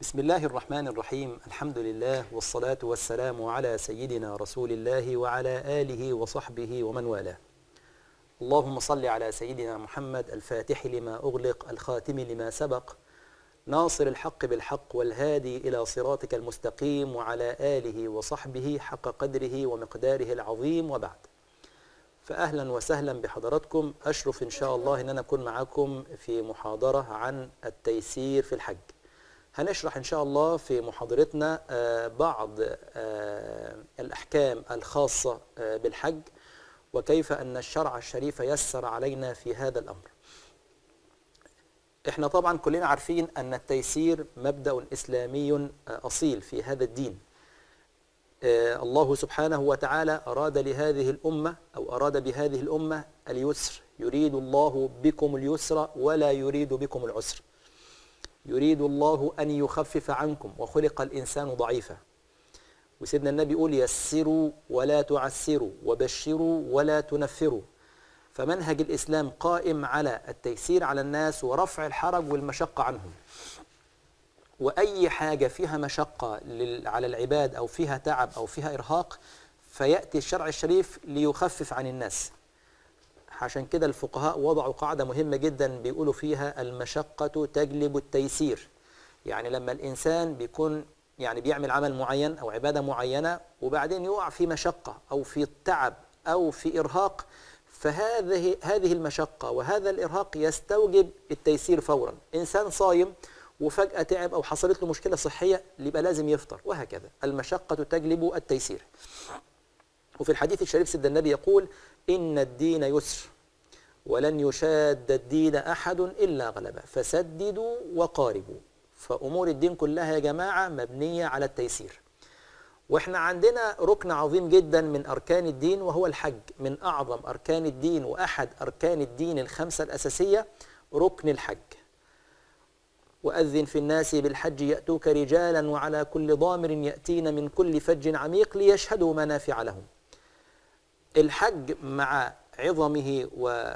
بسم الله الرحمن الرحيم الحمد لله والصلاة والسلام على سيدنا رسول الله وعلى آله وصحبه ومن والاه اللهم صل على سيدنا محمد الفاتح لما أغلق الخاتم لما سبق ناصر الحق بالحق والهادي إلى صراطك المستقيم وعلى آله وصحبه حق قدره ومقداره العظيم وبعد فأهلا وسهلا بحضراتكم أشرف إن شاء الله أن أنا أكون معكم في محاضرة عن التيسير في الحج هنشرح إن شاء الله في محاضرتنا آه، بعض آه، الأحكام الخاصة آه، بالحج وكيف أن الشرع الشريف يسر علينا في هذا الأمر احنا طبعا كلنا عارفين أن التيسير مبدأ إسلامي أصيل في هذا الدين آه، الله سبحانه وتعالى أراد لهذه الأمة أو أراد بهذه الأمة اليسر يريد الله بكم اليسر ولا يريد بكم العسر يريد الله أن يخفف عنكم وخلق الإنسان ضعيفا وسيدنا النبي يقول يسروا ولا تعسروا وبشروا ولا تنفروا فمنهج الإسلام قائم على التيسير على الناس ورفع الحرج والمشقة عنهم وأي حاجة فيها مشقة لل- على العباد أو فيها تعب أو فيها إرهاق فيأتي الشرع الشريف ليخفف عن الناس عشان كده الفقهاء وضعوا قاعدة مهمة جدا بيقولوا فيها المشقة تجلب التيسير يعني لما الإنسان بيكون يعني بيعمل عمل معين أو عبادة معينة وبعدين يقع في مشقة أو في تعب أو في إرهاق فهذه هذه المشقة وهذا الإرهاق يستوجب التيسير فورا إنسان صايم وفجأة تعب أو حصلت له مشكلة صحية يبقى لازم يفطر وهكذا المشقة تجلب التيسير وفي الحديث الشريف سيدنا النبي يقول إن الدين يسر ولن يشاد الدين أحد إلا غلبه فسددوا وقاربوا فأمور الدين كلها يا جماعة مبنية على التيسير واحنا عندنا ركن عظيم جدا من أركان الدين وهو الحج من أعظم أركان الدين وأحد أركان الدين الخمسة الأساسية ركن الحج وأذن في الناس بالحج يأتوك رجالا وعلى كل ضامر يأتين من كل فج عميق ليشهدوا منافع لهم الحج مع عظمه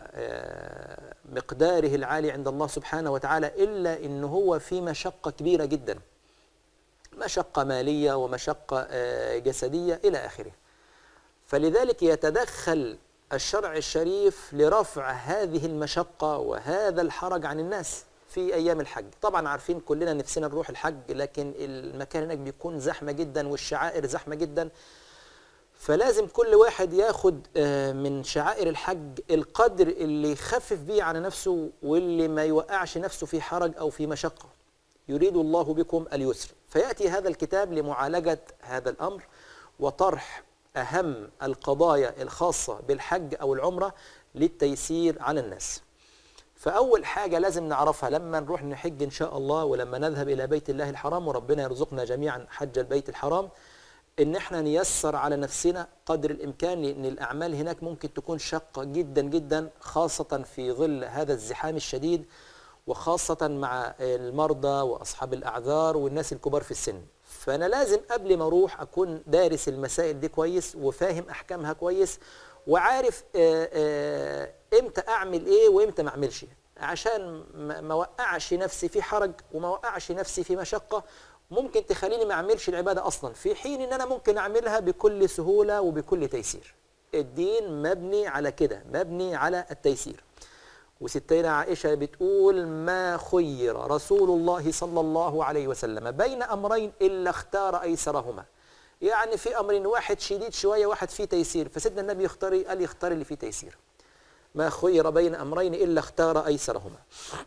ومقداره العالي عند الله سبحانه وتعالى إلا إن هو في مشقة كبيرة جدا مشقة مالية ومشقة آه، جسدية إلى آخره فلذلك يتدخل الشرع الشريف لرفع هذه المشقة وهذا الحرج عن الناس في أيام الحج طبعا عارفين كلنا نفسنا نروح الحج لكن المكان هناك بيكون زحمة جدا والشعائر زحمة جدا فلازم كل واحد ياخد آه، من شعائر الحج القدر اللي يخفف بيه على نفسه واللي ما يوقعش نفسه في حرج أو في مشقة يريد الله بكم اليسر فيأتي هذا الكتاب لمعالجة هذا الأمر وطرح أهم القضايا الخاصة بالحج أو العمرة للتيسير على الناس فأول حاجة لازم نعرفها لما نروح نحج إن شاء الله ولما نذهب إلى بيت الله الحرام وربنا يرزقنا جميعا حج البيت الحرام إن احنا نيسر على نفسنا قدر الإمكان لأن الأعمال هناك ممكن تكون شاقة جدا جدا خاصة في ظل هذا الزحام الشديد وخاصة مع المرضى وأصحاب الأعذار والناس الكبار في السن فأنا لازم قبل ما أروح أكون دارس المسائل دي كويس وفاهم أحكامها كويس وعارف آه، آه، إمتى أعمل إيه وإمتى ما أعملش عشان ما ما وقعش نفسي في حرج وما وقعش نفسي في مشقة ممكن تخليني ما أعملش العبادة أصلا في حين إن أنا ممكن أعملها بكل سهولة وبكل تيسير الدين مبني على كده مبني على التيسير وستنا عائشة بتقول ما خير رسول الله صلى الله عليه وسلم بين أمرين إلا اختار أيسرهما يعني في أمر واحد شديد شوية واحد فيه تيسير فسيدنا النبي يختار قال يختار اللي فيه تيسير ما خير بين أمرين إلا اختار أيسرهما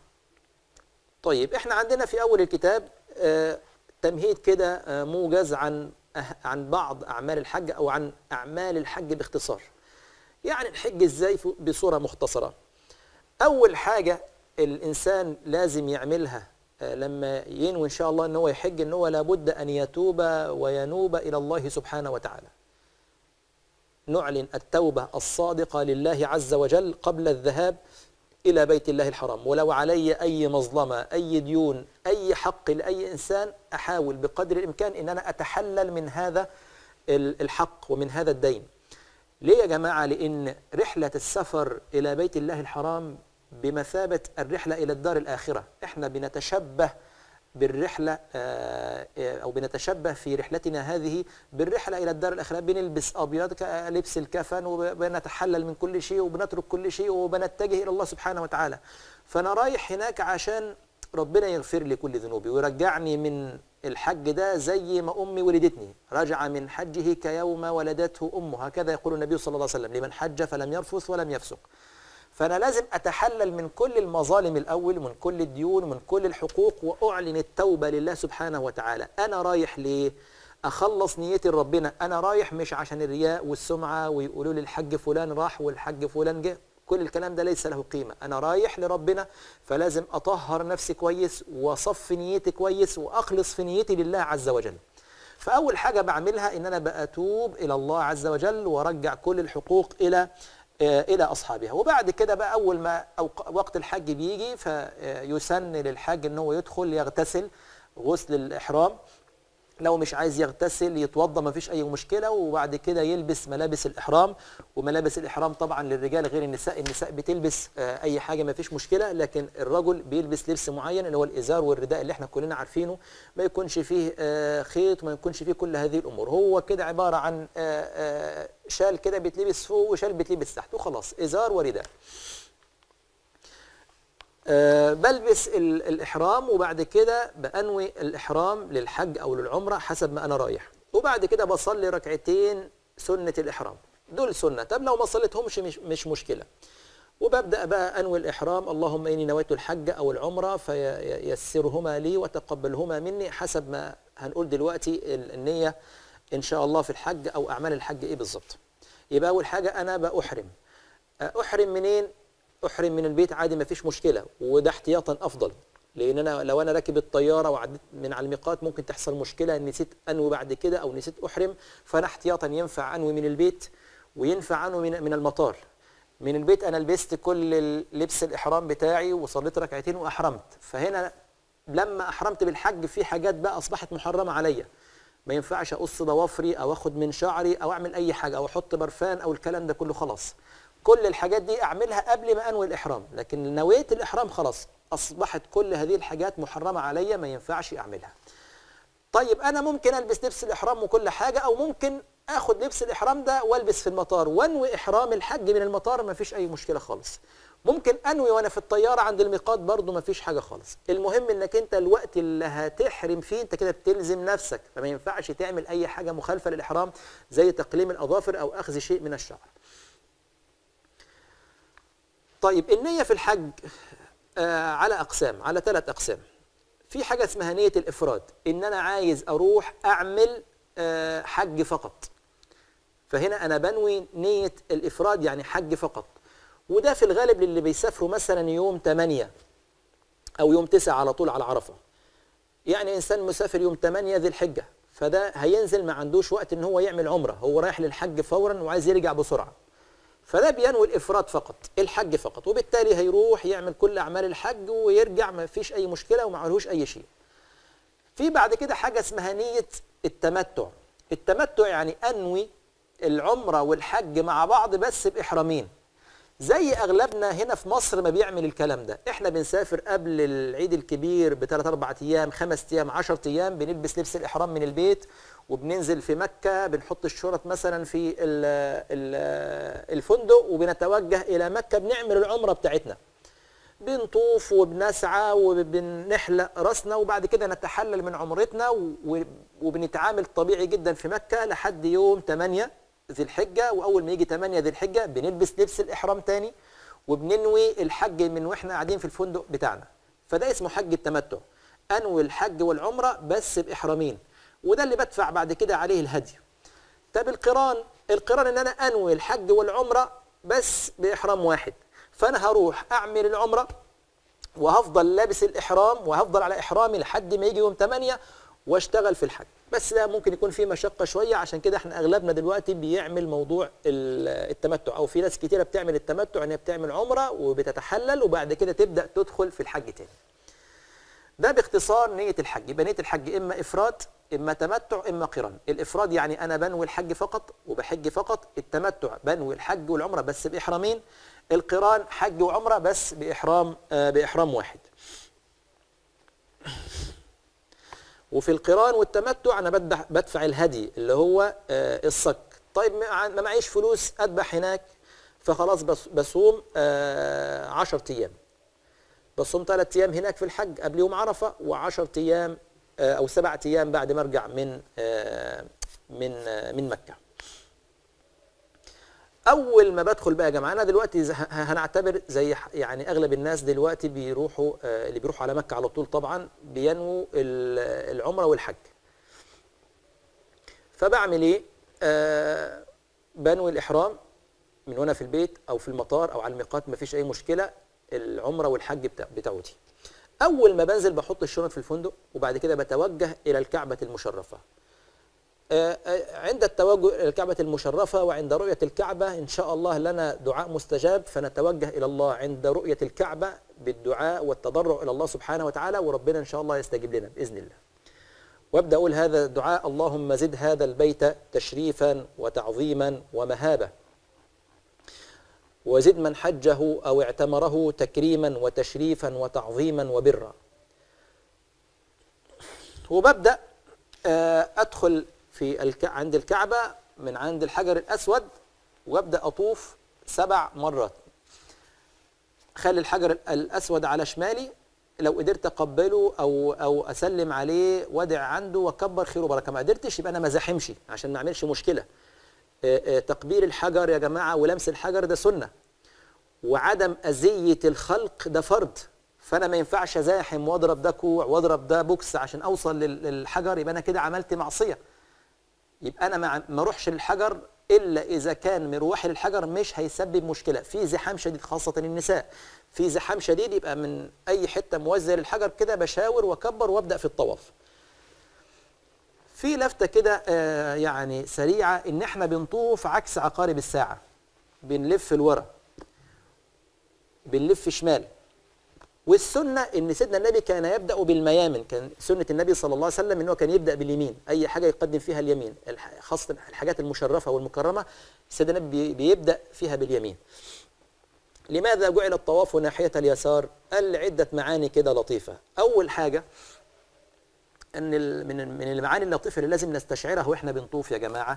طيب احنا عندنا في أول الكتاب آه تمهيد كده آه موجز عن أه عن بعض أعمال الحج أو عن أعمال الحج باختصار يعني الحج إزاي في- بصورة مختصرة أول حاجة الإنسان لازم يعملها آه، لما ينوي إن شاء الله أن هو يحج أن هو لابد أن يتوب وينوب إلى الله سبحانه وتعالى نعلن التوبة الصادقة لله عز وجل قبل الذهاب إلى بيت الله الحرام ولو علي أي مظلمة أي ديون أي حق لأي إنسان أحاول بقدر الإمكان أن أنا أتحلل من هذا ال- الحق ومن هذا الدين ليه يا جماعة؟ لأن رحلة السفر إلى بيت الله الحرام بمثابة الرحلة إلى الدار الآخرة إحنا بنتشبه بالرحلة آه، آه، أو بنتشبه في رحلتنا هذه بالرحلة إلى الدار الآخرة بنلبس أبيض كلبس الكفن وبنتحلل من كل شيء وبنترك كل شيء وبنتجه إلى الله سبحانه وتعالى فأنا رايح هناك عشان ربنا يغفر لي كل ذنوبي ويرجعني من الحج ده زي ما أمي ولدتني رجع من حجه كيوم ولدته أمه هكذا يقول النبي صلى الله عليه وسلم لمن حج فلم يرفث ولم يفسق فأنا لازم أتحلل من كل المظالم الأول من كل الديون من كل الحقوق وأعلن التوبة لله سبحانه وتعالى أنا رايح ليه؟ أخلص نيتي لربنا أنا رايح مش عشان الرياء والسمعة ويقولوا لي الحج فلان راح والحج فلان جه كل الكلام ده ليس له قيمة أنا رايح لربنا فلازم أطهر نفسي كويس وأصف نيتي كويس وأخلص في نيتي لله عز وجل فأول حاجة بعملها إن أنا بأتوب إلى الله عز وجل وأرجع كل الحقوق إلى آه، إلى أصحابها وبعد كده بقى أول ما أوق- وقت الحج بيجي فيسن للحاج إن هو يدخل يغتسل غسل الإحرام لو مش عايز يغتسل يتوضى ما فيش اي مشكله وبعد كده يلبس ملابس الاحرام وملابس الاحرام طبعا للرجال غير النساء النساء بتلبس آه، اي حاجه ما فيش مشكله لكن الرجل بيلبس لبس معين اللي هو الازار والرداء اللي احنا كلنا عارفينه ما يكونش فيه آه، خيط ما يكونش فيه كل هذه الامور هو كده عباره عن آه، آه، شال كده بيتلبس فوق وشال بيتلبس تحت وخلاص ازار ورداء آه، بلبس ال- الإحرام وبعد كده بأنوي الإحرام للحج أو للعمرة حسب ما أنا رايح وبعد كده بصلي ركعتين سنة الإحرام دول سنة طب لو ما صليتهمش مش, مش مشكلة وببدأ بقى أنوي الإحرام اللهم إني نويت الحج أو العمرة فيسرهما لي وتقبلهما مني حسب ما هنقول دلوقتي ال- النية إن شاء الله في الحج أو أعمال الحج إيه بالظبط يبقى أول حاجة أنا بأحرم احرم منين احرم من البيت عادي ما فيش مشكله وده احتياطا افضل لان انا لو انا راكب الطياره وعديت من على الميقات ممكن تحصل مشكله ان نسيت انوي بعد كده او نسيت احرم فانا احتياطا ينفع انوي من البيت وينفع انوي من من المطار من البيت انا لبست كل ال- لبس الاحرام بتاعي وصليت ركعتين واحرمت فهنا لما احرمت بالحج في حاجات بقى اصبحت محرمه عليا ما ينفعش اقص ضوافري او اخد من شعري او اعمل اي حاجه او احط برفان او الكلام ده كله خلاص كل الحاجات دي اعملها قبل ما انوي الاحرام لكن نويت الاحرام خلاص اصبحت كل هذه الحاجات محرمه عليا ما ينفعش اعملها طيب انا ممكن البس لبس الاحرام وكل حاجه او ممكن اخد لبس الاحرام ده والبس في المطار وانوي احرام الحج من المطار ما فيش اي مشكله خالص ممكن انوي وانا في الطياره عند الميقات برضو ما فيش حاجه خالص المهم انك انت الوقت اللي هتحرم فيه انت كده بتلزم نفسك فما ينفعش تعمل اي حاجه مخالفه للاحرام زي تقليم الاظافر او اخذ شيء من الشعر طيب النية في الحج آه على أقسام على ثلاث أقسام في حاجة اسمها نية الإفراد إن أنا عايز أروح أعمل آه حج فقط فهنا أنا بنوي نية الإفراد يعني حج فقط وده في الغالب للي بيسافروا مثلا يوم 8 أو يوم 9 على طول على عرفة يعني إنسان مسافر يوم 8 ذي الحجة فده هينزل ما عندوش وقت إن هو يعمل عمرة هو رايح للحج فورا وعايز يرجع بسرعة فده بينوي الافراد فقط الحج فقط وبالتالي هيروح يعمل كل اعمال الحج ويرجع ما فيش اي مشكله وما عليهوش اي شيء في بعد كده حاجه اسمها نيه التمتع التمتع يعني انوي العمره والحج مع بعض بس باحرامين زي اغلبنا هنا في مصر ما بيعمل الكلام ده احنا بنسافر قبل العيد الكبير بثلاث اربع ايام خمس ايام عشر ايام بنلبس لبس الاحرام من البيت وبننزل في مكة بنحط الشرط مثلا في ال ال الفندق وبنتوجه إلى مكة بنعمل العمرة بتاعتنا بنطوف وبنسعى وبنحلق راسنا وبعد كده نتحلل من عمرتنا و- وبنتعامل طبيعي جدا في مكة لحد يوم 8 ذي الحجة وأول ما يجي 8 ذي الحجة بنلبس لبس الإحرام تاني وبننوي الحج من واحنا قاعدين في الفندق بتاعنا فده اسمه حج التمتع أنوي الحج والعمرة بس بإحرامين وده اللي بدفع بعد كده عليه الهدي طب القران القران ان انا انوي الحج والعمره بس باحرام واحد فانا هروح اعمل العمره وهفضل لابس الاحرام وهفضل على احرامي لحد ما يجي يوم 8 واشتغل في الحج بس ده ممكن يكون فيه مشقه شويه عشان كده احنا اغلبنا دلوقتي بيعمل موضوع ال- التمتع او في ناس كتيره بتعمل التمتع ان هي بتعمل عمره وبتتحلل وبعد كده تبدا تدخل في الحج تاني ده باختصار نية الحج يبقى نية الحج إما إفراد إما تمتع إما قران الإفراد يعني أنا بنوي الحج فقط وبحج فقط التمتع بنوي الحج والعمرة بس بإحرامين القران حج وعمرة بس بإحرام آه بإحرام واحد وفي القران والتمتع انا بدع- بدفع الهدي اللي هو آه، الصك طيب ما ما معيش فلوس اذبح هناك فخلاص بص- بصوم 10 ايام بصوم ثلاث ايام هناك في الحج قبل يوم عرفه و10 ايام آه، او سبعة ايام بعد ما ارجع من آه، من آه، من مكه اول ما بدخل بقى يا جماعه انا دلوقتي ز- ه- هنعتبر زي ح- يعني اغلب الناس دلوقتي بيروحوا آه، اللي بيروحوا على مكه على طول طبعا بينووا ال- العمره والحج فبعمل ايه آه بنوي الاحرام من وانا في البيت او في المطار او على الميقات مفيش اي مشكله العمره والحج بتاع بتاعتي اول ما بنزل بحط الشنط في الفندق وبعد كده بتوجه الى الكعبه المشرفه آه، آه، عند التوجه إلى الكعبة المشرفة وعند رؤية الكعبة إن شاء الله لنا دعاء مستجاب فنتوجه إلى الله عند رؤية الكعبة بالدعاء والتضرع إلى الله سبحانه وتعالى وربنا إن شاء الله يستجيب لنا بإذن الله وابدأ أقول هذا الدعاء اللهم زد هذا البيت تشريفا وتعظيما ومهابة وزد من حجه أو اعتمره تكريما وتشريفا وتعظيما وبرا وببدأ آه، أدخل في الك... عند الكعبة من عند الحجر الأسود وأبدأ أطوف سبع مرات خلي الحجر الأسود على شمالي لو قدرت أقبله أو أو أسلم عليه وادع عنده وأكبر خير وبركة ما قدرتش يبقى أنا ما زاحمش عشان ما أعملش مشكلة آه، آه، تقبيل الحجر يا جماعة ولمس الحجر ده سنة وعدم أذية الخلق ده فرض فأنا ما ينفعش أزاحم وأضرب ده كوع وأضرب ده بوكس عشان أوصل لل- للحجر يبقى أنا كده عملت معصية يبقى أنا ما ما أروحش للحجر إلا إذا كان مروحي للحجر مش هيسبب مشكلة في زحام شديد خاصة النساء في زحام شديد يبقى من أي حتة موزع للحجر كده بشاور وأكبر وأبدأ في الطواف في لفتة كده آه، يعني سريعة إن إحنا بنطوف عكس عقارب الساعة بنلف لورا بنلف شمال والسنة إن سيدنا النبي كان يبدأ بالميامن كان سنة النبي صلى الله عليه وسلم إنه كان يبدأ باليمين أي حاجة يقدم فيها اليمين الح- خاصة الحاجات المشرفة والمكرمة سيدنا النبي بي- بيبدأ فيها باليمين لماذا جعل الطواف ناحية اليسار؟ قال عدة معاني كده لطيفة أول حاجة ان ال- من من المعاني اللطيفه اللي لازم نستشعرها واحنا بنطوف يا جماعه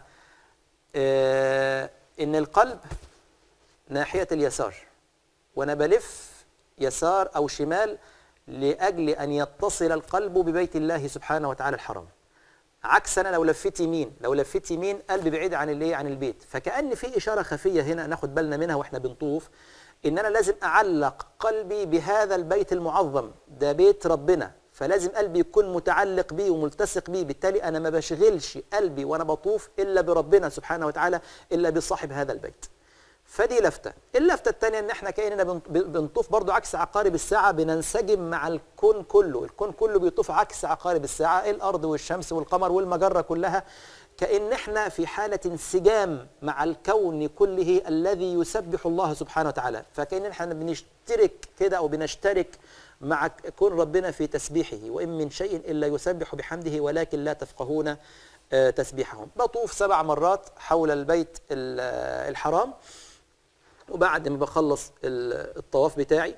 آه، ان القلب ناحيه اليسار وانا بلف يسار او شمال لاجل ان يتصل القلب ببيت الله سبحانه وتعالى الحرام عكس انا لو لفيت يمين لو لفيت يمين قلبي بعيد عن الايه عن البيت فكأن في اشاره خفيه هنا ناخد بالنا منها واحنا بنطوف ان انا لازم اعلق قلبي بهذا البيت المعظم ده بيت ربنا فلازم قلبي يكون متعلق بيه وملتصق بيه بالتالي انا ما بشغلش قلبي وانا بطوف الا بربنا سبحانه وتعالى الا بصاحب هذا البيت فدي لفتة اللفتة الثانية ان احنا كأننا بنط- بنطوف برضو عكس عقارب الساعة بننسجم مع الكون كله الكون كله بيطوف عكس عقارب الساعة الارض والشمس والقمر والمجرة كلها كأن احنا في حالة انسجام مع الكون كله الذي يسبح الله سبحانه وتعالى فكأن احنا بنشترك كده او بنشترك مع كون ربنا في تسبيحه وإن من شيء إلا يسبح بحمده ولكن لا تفقهون آه، تسبيحهم بطوف سبع مرات حول البيت ال- آه، الحرام وبعد ما بخلص ال- الطواف بتاعي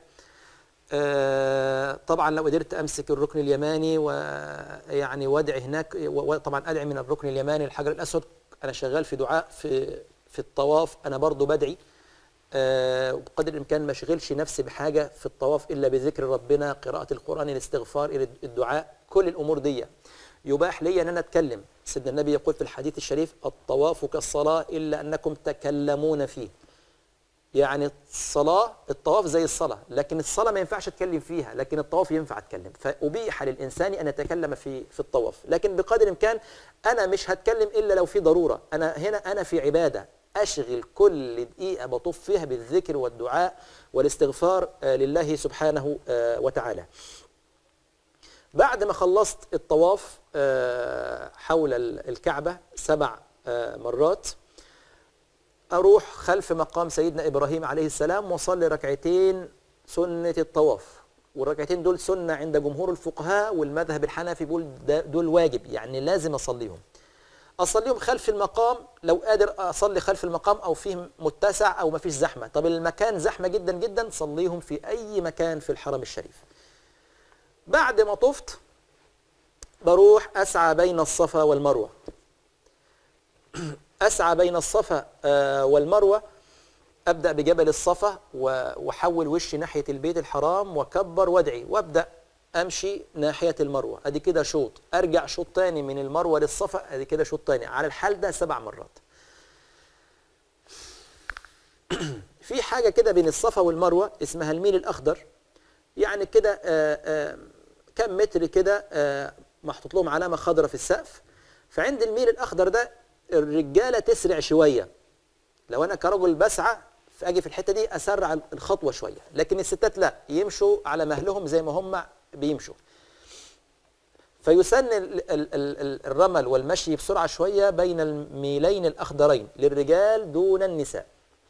آه، طبعا لو قدرت امسك الركن اليماني ويعني وادعي هناك وطبعا ادعي من الركن اليماني الحجر الاسود انا شغال في دعاء في في الطواف انا برضو بدعي آه، وبقدر الامكان ما اشغلش نفسي بحاجه في الطواف الا بذكر ربنا قراءه القران الاستغفار الدعاء كل الامور دي يباح لي ان انا اتكلم سيدنا النبي يقول في الحديث الشريف الطواف كالصلاه الا انكم تكلمون فيه يعني الصلاة الطواف زي الصلاة لكن الصلاة ما ينفعش اتكلم فيها لكن الطواف ينفع اتكلم فأبيح للإنسان أن يتكلم في في الطواف لكن بقدر الإمكان أنا مش هتكلم إلا لو في ضرورة أنا هنا أنا في عبادة أشغل كل دقيقة بطوف فيها بالذكر والدعاء والاستغفار آه، لله سبحانه آه، وتعالى بعد ما خلصت الطواف آه، حول ال- الكعبة سبع آه، مرات أروح خلف مقام سيدنا إبراهيم عليه السلام وأصلي ركعتين سنة الطواف والركعتين دول سنة عند جمهور الفقهاء والمذهب الحنفي بيقول ده- دول واجب يعني لازم أصليهم أصليهم خلف المقام لو قادر أصلي خلف المقام أو فيه متسع أو ما فيش زحمة طب المكان زحمة جدا جدا صليهم في أي مكان في الحرم الشريف بعد ما طفت بروح أسعى بين الصفا والمروة أسعى بين الصفا آه، والمروة أبدأ بجبل الصفا و- وأحول وشي ناحية البيت الحرام وأكبر وأدعي وأبدأ أمشي ناحية المروة أدي كده شوط أرجع شوط تاني من المروة للصفا أدي كده شوط تاني على الحال ده سبع مرات في حاجة كده بين الصفا والمروة اسمها الميل الأخضر يعني كده آه، آه، كم متر كده آه، محطوط لهم علامة خضراء في السقف فعند الميل الأخضر ده الرجالة تسرع شوية لو أنا كرجل بسعى فأجي في الحتة دي أسرع الخطوة شوية لكن الستات لا يمشوا على مهلهم زي ما هم بيمشوا فيسن ال- ال- ال- ال- الرمل والمشي بسرعة شوية بين الميلين الأخضرين للرجال دون النساء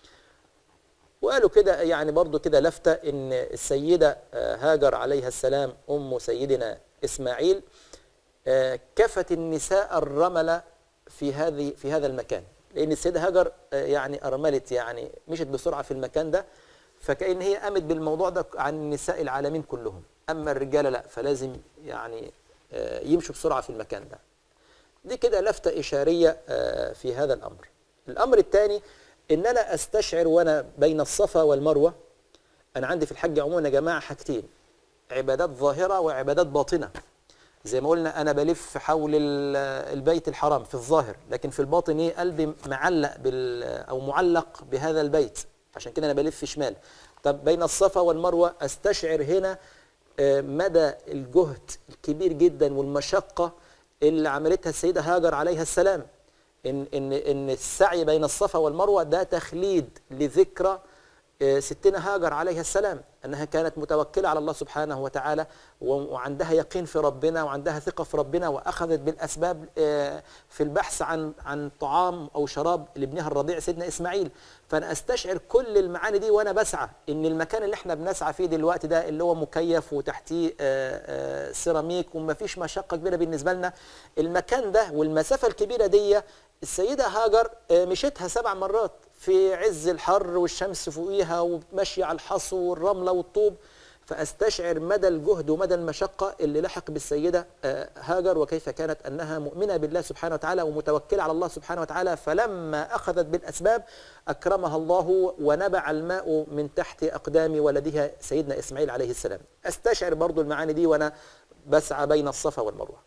وقالوا كده يعني برضو كده لفتة إن السيدة آه، هاجر عليها السلام أم سيدنا إسماعيل آه، كفت النساء الرمل في هذه في هذا المكان لأن السيدة هاجر آه، يعني أرملت يعني مشت بسرعة في المكان ده فكأن هي قامت بالموضوع ده عن نساء العالمين كلهم أما الرجالة لا فلازم يعني آه، يمشوا بسرعة في المكان ده دي كده لفتة إشارية آه، في هذا الأمر الأمر الثاني إن أنا أستشعر وأنا بين الصفا والمروة أنا عندي في الحج عموما يا جماعة حاجتين عبادات ظاهرة وعبادات باطنة زي ما قلنا أنا بلف حول ال- البيت الحرام في الظاهر لكن في الباطن إيه قلبي معلق بال أو معلق بهذا البيت عشان كده أنا بلف شمال طب بين الصفا والمروة أستشعر هنا آه، مدى الجهد الكبير جدا والمشقة اللي عملتها السيدة هاجر عليها السلام إن, إن, إن السعي بين الصفا والمروة ده تخليد لذكرى آه، ستنا هاجر عليها السلام أنها كانت متوكلة على الله سبحانه وتعالى و- وعندها يقين في ربنا وعندها ثقة في ربنا وأخذت بالأسباب آه، في البحث عن عن طعام أو شراب لابنها الرضيع سيدنا إسماعيل فأنا أستشعر كل المعاني دي وأنا بسعى إن المكان اللي احنا بنسعى فيه دلوقتي ده اللي هو مكيف وتحتيه آه، آه، سيراميك ومفيش مشقة كبيرة بالنسبة لنا المكان ده والمسافة الكبيرة دي السيدة هاجر آه، مشيتها سبع مرات في عز الحر والشمس فوقيها وماشية على الحصو والرملة والطوب فأستشعر مدى الجهد ومدى المشقة اللي لحق بالسيدة آه، هاجر وكيف كانت أنها مؤمنة بالله سبحانه وتعالى ومتوكلة على الله سبحانه وتعالى فلما أخذت بالأسباب أكرمها الله ونبع الماء من تحت أقدام ولدها سيدنا إسماعيل عليه السلام أستشعر برضو المعاني دي وأنا بسعى بين الصفا والمروة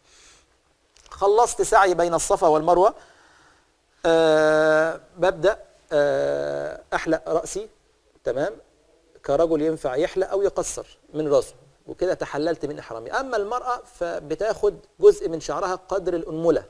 خلصت سعي بين الصفا والمروة أه ببدأ أه أحلق رأسي تمام كرجل ينفع يحلق أو يقصر من راسه وكده تحللت من إحرامي أما المرأة فبتاخد جزء من شعرها قدر الأنملة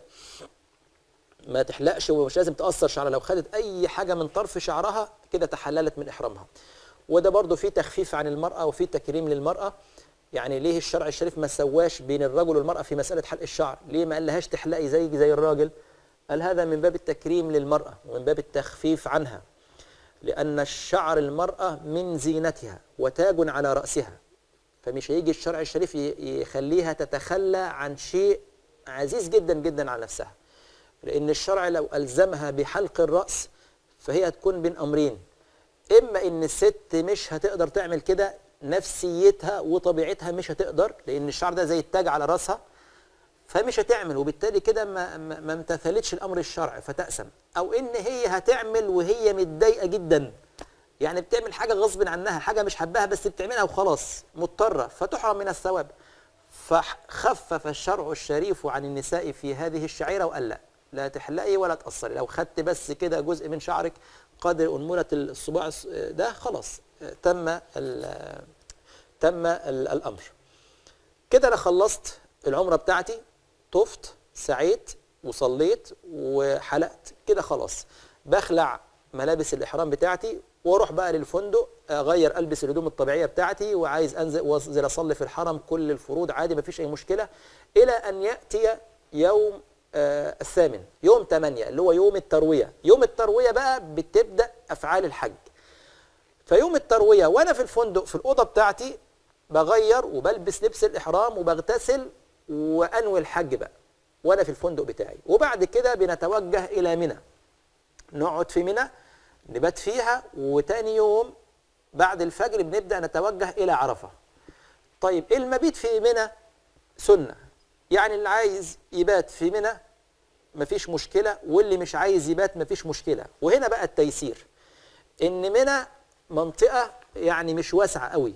ما تحلقش ومش لازم تقصر شعرها لو خدت أي حاجة من طرف شعرها كده تحللت من إحرامها وده برضو فيه تخفيف عن المرأة وفيه تكريم للمرأة يعني ليه الشرع الشريف ما سواش بين الرجل والمرأة في مسألة حلق الشعر ليه ما قالهاش تحلقي زيك زي الراجل قال هذا من باب التكريم للمرأة ومن باب التخفيف عنها لأن الشعر المرأة من زينتها وتاج على رأسها فمش هيجي الشرع الشريف ي- يخليها تتخلى عن شيء عزيز جدا جدا على نفسها لأن الشرع لو ألزمها بحلق الرأس فهي هتكون بين أمرين إما إن الست مش هتقدر تعمل كده نفسيتها وطبيعتها مش هتقدر لأن الشعر ده زي التاج على رأسها فمش هتعمل وبالتالي كده ما, ما ما امتثلتش الامر الشرعي فتأسم او ان هي هتعمل وهي متضايقه جدا يعني بتعمل حاجه غصب عنها حاجه مش حباها بس بتعملها وخلاص مضطره فتحرم من الثواب فخفف الشرع الشريف عن النساء في هذه الشعيره وقال لا لا تحلقي ولا تقصري لو خدت بس كده جزء من شعرك قدر انمله الصباع الص- ده خلاص تم ال- تم ال- الامر كده انا خلصت العمره بتاعتي طفت سعيت وصليت وحلقت كده خلاص بخلع ملابس الاحرام بتاعتي واروح بقى للفندق اغير البس الهدوم الطبيعيه بتاعتي وعايز انزل وانزل اصلي في الحرم كل الفروض عادي مفيش اي مشكله الى ان ياتي يوم آه الثامن يوم 8 اللي هو يوم الترويه يوم الترويه بقى بتبدا افعال الحج فيوم الترويه وانا في الفندق في الاوضه بتاعتي بغير وبلبس لبس الاحرام وبغتسل وانوي الحج بقى وانا في الفندق بتاعي وبعد كده بنتوجه الى منى نقعد في منى نبات فيها وتاني يوم بعد الفجر بنبدا نتوجه الى عرفه طيب المبيت في منى سنه يعني اللي عايز يبات في منى مفيش مشكلة واللي مش عايز يبات مفيش مشكلة وهنا بقى التيسير ان منى منطقة يعني مش واسعة قوي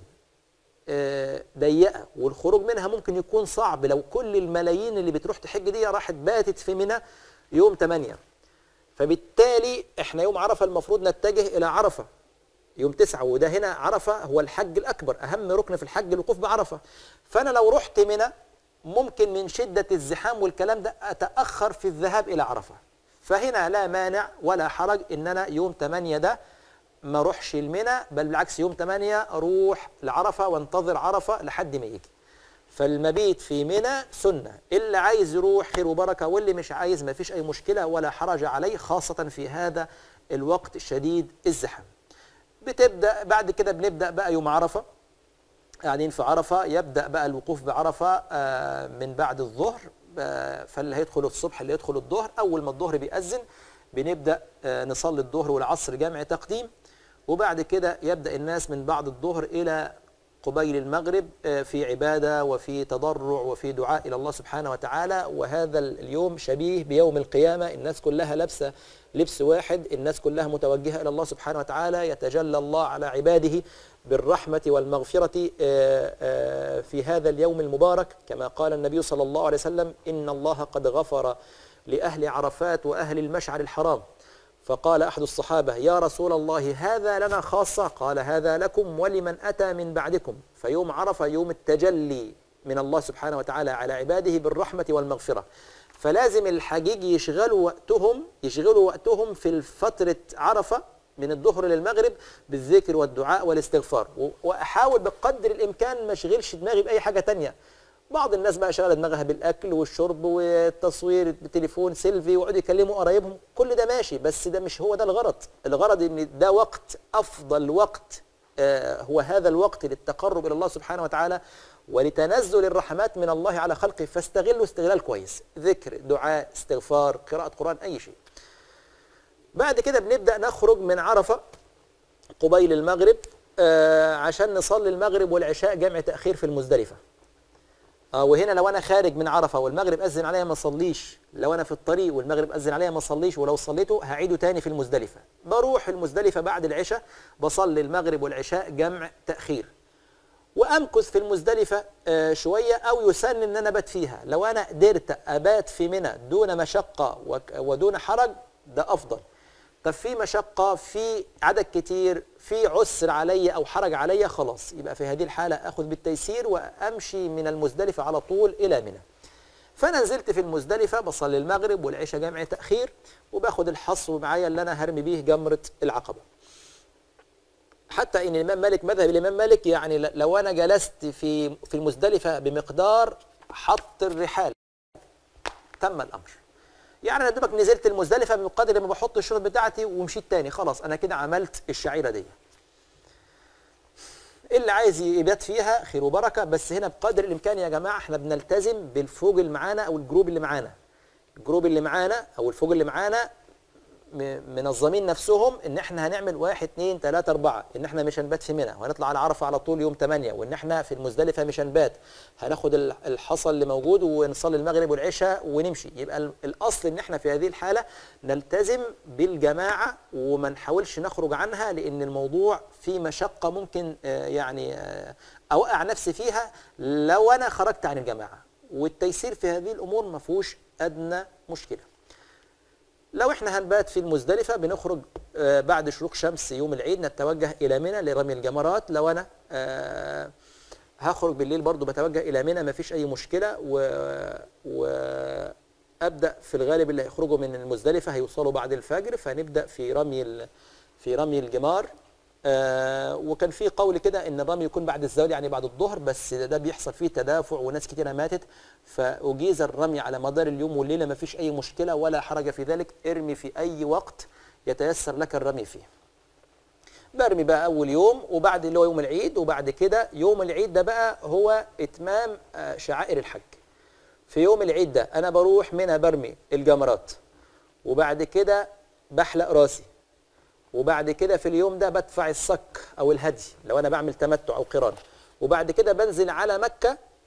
آه، ضيقة والخروج منها ممكن يكون صعب لو كل الملايين اللي بتروح تحج دي راحت باتت في منى يوم 8 فبالتالي احنا يوم عرفة المفروض نتجه إلى عرفة يوم تسعة وده هنا عرفة هو الحج الأكبر أهم ركن في الحج الوقوف بعرفة فأنا لو رحت منى ممكن من شدة الزحام والكلام ده أتأخر في الذهاب إلى عرفة فهنا لا مانع ولا حرج إن أنا يوم 8 ده ما اروحش المنى بل بالعكس يوم 8 اروح لعرفه وانتظر عرفه لحد ما يجي فالمبيت في منى سنه اللي عايز يروح خير وبركه واللي مش عايز ما فيش اي مشكله ولا حرج عليه خاصه في هذا الوقت الشديد الزحام بتبدا بعد كده بنبدا بقى يوم عرفه قاعدين في عرفه يبدا بقى الوقوف بعرفه آه، من بعد الظهر آه، فاللي هيدخل الصبح اللي يدخل الظهر اول ما الظهر بيأذن بنبدا آه، نصلي الظهر والعصر جمع تقديم وبعد كده يبدا الناس من بعد الظهر الى قبيل المغرب آه، في عباده وفي تضرع وفي دعاء الى الله سبحانه وتعالى وهذا اليوم شبيه بيوم القيامه الناس كلها لابسه لبس واحد الناس كلها متوجهه الى الله سبحانه وتعالى يتجلى الله على عباده بالرحمه والمغفره آه، آه، في هذا اليوم المبارك كما قال النبي صلى الله عليه وسلم ان الله قد غفر لاهل عرفات واهل المشعر الحرام فقال أحد الصحابة يا رسول الله هذا لنا خاصة قال هذا لكم ولمن أتى من بعدكم فيوم عرفة يوم التجلي من الله سبحانه وتعالى على عباده بالرحمة والمغفرة فلازم الحجيج يشغلوا وقتهم يشغلوا وقتهم في فترة عرفة من الظهر للمغرب بالذكر والدعاء والاستغفار و- وأحاول بقدر الإمكان ما اشغلش دماغي بأي حاجة تانية بعض الناس بقى شغاله دماغها بالاكل والشرب والتصوير بالتليفون سيلفي ويقعدوا يكلموا قرايبهم كل ده ماشي بس ده مش هو ده الغرض الغرض ان ده وقت افضل وقت آه، هو هذا الوقت للتقرب الى الله سبحانه وتعالى ولتنزل الرحمات من الله على خلقه فاستغلوا استغلال كويس ذكر دعاء استغفار قراءه قران اي شيء بعد كده بنبدا نخرج من عرفه قبيل المغرب آه، عشان نصلي المغرب والعشاء جمع تاخير في المزدلفه اه وهنا لو انا خارج من عرفه والمغرب اذن عليا ما اصليش لو انا في الطريق والمغرب اذن عليا ما اصليش ولو صليته هعيده تاني في المزدلفه بروح المزدلفه بعد العشاء بصلي المغرب والعشاء جمع تاخير وامكث في المزدلفه آه، شويه او يسن ان انا ابات فيها لو انا قدرت ابات في منى دون مشقه وك- ودون حرج ده افضل طب في مشقه في عدد كتير في عسر عليا او حرج عليا خلاص يبقى في هذه الحاله اخذ بالتيسير وامشي من المزدلفه على طول الى منى فانا نزلت في المزدلفه بصلي المغرب والعشاء جمع تاخير وباخد الحصو معايا اللي انا هرمي بيه جمره العقبه حتى ان الامام مالك مذهب الامام مالك يعني ل- لو انا جلست في في المزدلفه بمقدار حط الرحال تم الامر يعني انا دوبك نزلت المزدلفه بقدر ما بحط الشروط بتاعتي ومشيت تاني خلاص انا كده عملت الشعيره دي اللي عايز يبات فيها خير وبركه بس هنا بقدر الامكان يا جماعه احنا بنلتزم بالفوج اللي معانا او الجروب اللي معانا الجروب اللي معانا او الفوج اللي معانا م- منظمين نفسهم ان احنا هنعمل واحد اتنين تلاته اربعه ان احنا مش هنبات في منى وهنطلع على عرفه على طول يوم 8 وان احنا في المزدلفه مش هنبات هناخد ال- الحصى اللي موجود ونصلي المغرب والعشاء ونمشي يبقى ال- الاصل ان احنا في هذه الحاله نلتزم بالجماعه وما نحاولش نخرج عنها لان الموضوع فيه مشقه ممكن آه، يعني آه، اوقع نفسي فيها لو انا خرجت عن الجماعه والتيسير في هذه الامور ما فيهوش ادنى مشكله لو احنا هنبات في المزدلفة بنخرج آه، بعد شروق شمس يوم العيد نتوجه إلى منى لرمي الجمرات لو أنا آه، هخرج بالليل برضو بتوجه إلى منى مفيش أي مشكلة و, و أبدأ في الغالب اللي هيخرجوا من المزدلفة هيوصلوا بعد الفجر فنبدأ في رمي ال- في رمي الجمار آه وكان في قول كده ان الرمي يكون بعد الزوال يعني بعد الظهر بس ده بيحصل فيه تدافع وناس كتيره ماتت فاجيز الرمي على مدار اليوم والليله ما فيش اي مشكله ولا حرج في ذلك ارمي في اي وقت يتيسر لك الرمي فيه برمي بقى اول يوم وبعد اللي هو يوم العيد وبعد كده يوم العيد ده بقى هو اتمام آه، شعائر الحج في يوم العيد ده انا بروح منى برمي الجمرات وبعد كده بحلق راسي وبعد كده في اليوم ده بدفع الصك او الهدي لو انا بعمل تمتع او قران وبعد كده بنزل على مكه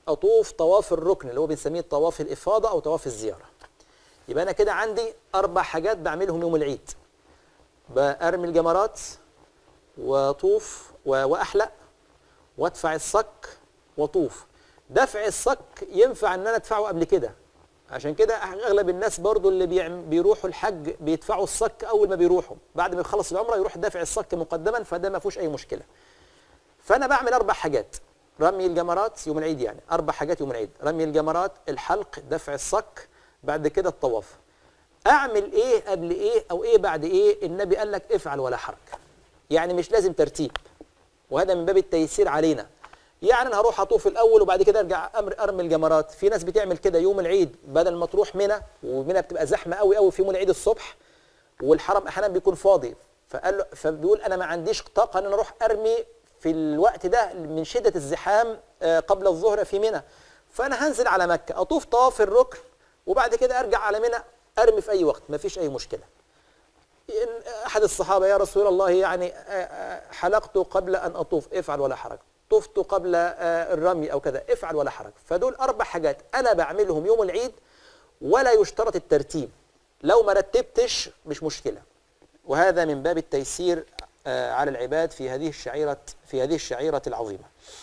اطوف طواف الركن اللي هو بنسميه طواف الافاضه او طواف الزياره يبقى انا كده عندي اربع حاجات بعملهم يوم العيد برمي الجمرات واطوف و- واحلق وادفع الصك واطوف دفع الصك ينفع ان انا ادفعه قبل كده عشان كده اغلب الناس برضو اللي بيعم- بيروحوا الحج بيدفعوا الصك اول ما بيروحوا بعد ما يخلص العمره يروح دافع الصك مقدما فده ما فيهوش اي مشكله فانا بعمل اربع حاجات رمي الجمرات يوم العيد يعني اربع حاجات يوم العيد رمي الجمرات الحلق دفع الصك بعد كده الطواف اعمل ايه قبل ايه او ايه بعد ايه النبي قال لك افعل ولا حرج يعني مش لازم ترتيب وهذا من باب التيسير علينا يعني انا هروح اطوف الاول وبعد كده ارجع امر ارمي الجمرات في ناس بتعمل كده يوم العيد بدل ما تروح منى ومنى بتبقى زحمه قوي قوي في يوم العيد الصبح والحرم احيانا بيكون فاضي فقال له فبيقول انا ما عنديش طاقه ان انا اروح ارمي في الوقت ده من شده الزحام آه، قبل الظهر في منى فانا هنزل على مكه اطوف طواف الركن وبعد كده ارجع على منى ارمي في اي وقت ما فيش اي مشكله إن احد الصحابه يا رسول الله يعني آه، آه، حلقت قبل ان اطوف افعل ولا حرج طفت قبل آه، الرمي او كذا افعل ولا حرج فدول اربع حاجات انا بعملهم يوم العيد ولا يشترط الترتيب لو ما رتبتش مش مشكله وهذا من باب التيسير آه، على العباد في هذه الشعيره في هذه الشعيره العظيمه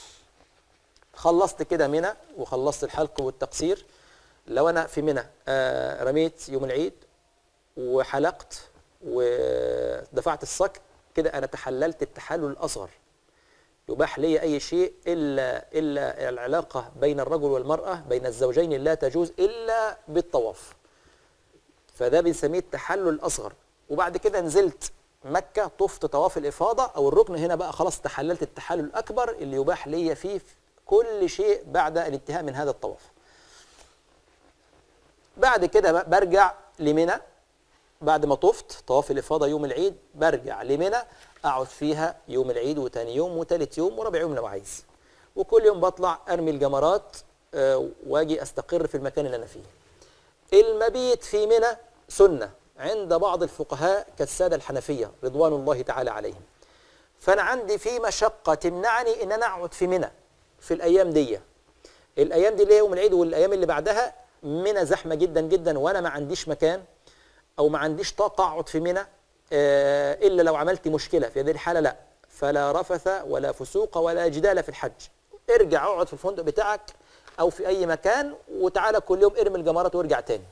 خلصت كده منى وخلصت الحلق والتقصير لو انا في منى آه، رميت يوم العيد وحلقت ودفعت الصك كده انا تحللت التحلل الاصغر يباح لي اي شيء الا الا العلاقه بين الرجل والمراه بين الزوجين لا تجوز الا بالطواف فده بنسميه التحلل الاصغر وبعد كده نزلت مكه طفت طواف الافاضه او الركن هنا بقى خلاص تحللت التحلل الاكبر اللي يباح لي فيه كل شيء بعد الانتهاء من هذا الطواف بعد كده بقى برجع لمنى بعد ما طفت طواف الافاضه يوم العيد برجع لمنى اقعد فيها يوم العيد وتاني يوم وتالت يوم ورابع يوم لو عايز وكل يوم بطلع ارمي الجمرات آه، واجي استقر في المكان اللي انا فيه المبيت في منى سنه عند بعض الفقهاء كالساده الحنفيه رضوان الله تعالى عليهم فانا عندي في مشقه تمنعني ان انا اقعد في منى في الايام دي الايام دي اللي هي يوم العيد والايام اللي بعدها منى زحمه جدا جدا وانا ما عنديش مكان او ما عنديش طاقه اقعد في منى آه، الا لو عملت مشكله في هذه الحاله لا فلا رفث ولا فسوق ولا جدال في الحج ارجع اقعد في الفندق بتاعك او في اي مكان وتعالى كل يوم ارمي الجمرات وارجع تاني